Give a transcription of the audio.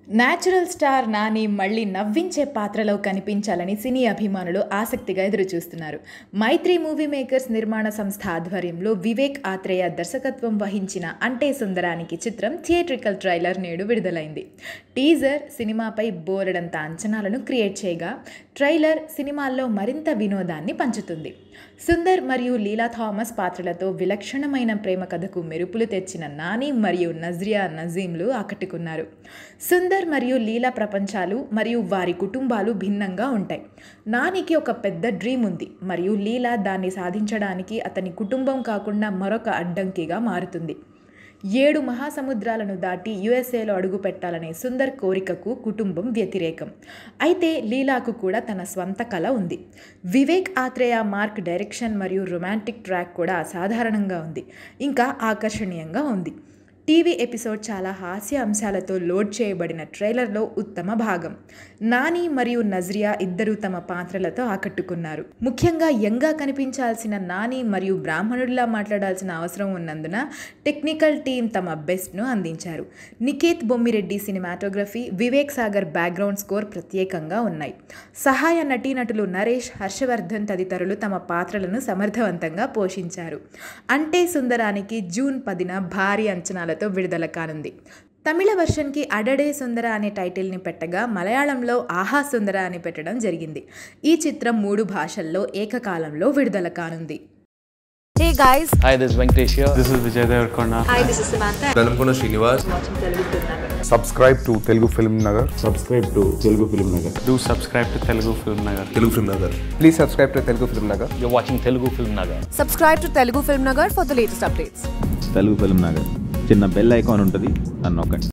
Natural star Nani మళ్ళీ నవ్వించే పాత్రలో కనిపించాలని సినీ అభిమానులు ఆసక్తిగా ఎదురుచూస్తున్నారు మైత్రి మూవీ మేకర్స్ నిర్మాణ సంస్థ ఆధ్వర్యంలో వివేక్ ఆత్రేయ దర్శకత్వం వహించిన అంటే సుందరానికి చిత్రం థియేట్రికల్ ట్రైలర్ నేడు విడుదలైంది టీజర్ సినిమాపై బోలెడంత అంచనాలను క్రియేట్ చేయగా ట్రైలర్ సినిమాల్లో మరింత వినోదాన్ని పంచుతుంది సుందర్ మరియు లీలా థామస్ పాత్రలతో విలక్షణమైన ప్రేమ కథకు మెరుపులు తెచ్చిన నాని మరియు నజ్రియా నజీంలు ఆకట్టుకున్నారు సుందర్ మరియు లీలా ప్రపంచాలు మరియు వారి కుటుంబాలు భిన్నంగా ఉంటాయి నానికి ఒక పెద్ద డ్రీమ్ ఉంది మరియు లీలా దాన్ని సాధించడానికి అతని కుటుంబం కాకుండా మరొక అడ్డంకిగా మారుతుంది ఏడు మహాసముద్రాలను దాటి యుఎస్ఏలో అడుగు పెట్టాలనే సుందర్ కోరికకు కుటుంబం వ్యతిరేకం అయితే లీలాకు కూడా తన స్వంత కళ ఉంది వివేక్ ఆత్రేయ మార్క్ డైరెక్షన్ మరియు రొమాంటిక్ ట్రాక్ కూడా అసాధారణంగా ఉంది ఇంకా ఆకర్షణీయంగా ఉంది టీవీ ఎపిసోడ్ చాలా హాస్య అంశాలతో లోడ్ చేయబడిన ట్రైలర్లో ఉత్తమ భాగం నాని మరియు నజ్రియా ఇద్దరూ తమ పాత్రలతో ఆకట్టుకున్నారు ముఖ్యంగా యంగా కనిపించాల్సిన నాని మరియు బ్రాహ్మణుడిలా మాట్లాడాల్సిన అవసరం ఉన్నందున టెక్నికల్ టీం తమ బెస్ట్ను అందించారు Niketh Bommireddy cinematography Vivek Sagar background score ప్రత్యేకంగా ఉన్నాయి సహాయ నటీనటులు నరేష్ హర్షవర్ధన్ తదితరులు తమ పాత్రలను సమర్థవంతంగా పోషించారు అంటే సుందరానికి జూన్ పదిన భారీ అంచనాలతో విడుదల కానుంది తమిళ వర్షన్కి అడడే సుందర అనే టైటిల్ని పెట్టగా మలయాళంలో ఆహా సుందర అని పెట్టడం జరిగింది ఈ చిత్రం మూడు భాషల్లో ఏకకాలంలో విడుదల కానుంది Hey guys, Hi, this is Venkatesh here. This is Vijay Devarkonda. hi, this is Samantha. Velankonda Srinivas subscribe to Telugu Film Nagar. subscribe to Telugu Film Nagar. Do subscribe to Telugu Film Nagar. Telugu film Nagar Please subscribe to Telugu Film Nagar. You're watching Telugu Film Nagar. Subscribe to Telugu Film Nagar for the latest updates. Telugu film Nagar చిన్న bell icon ఉంటుంది నన్ను నొక్కండి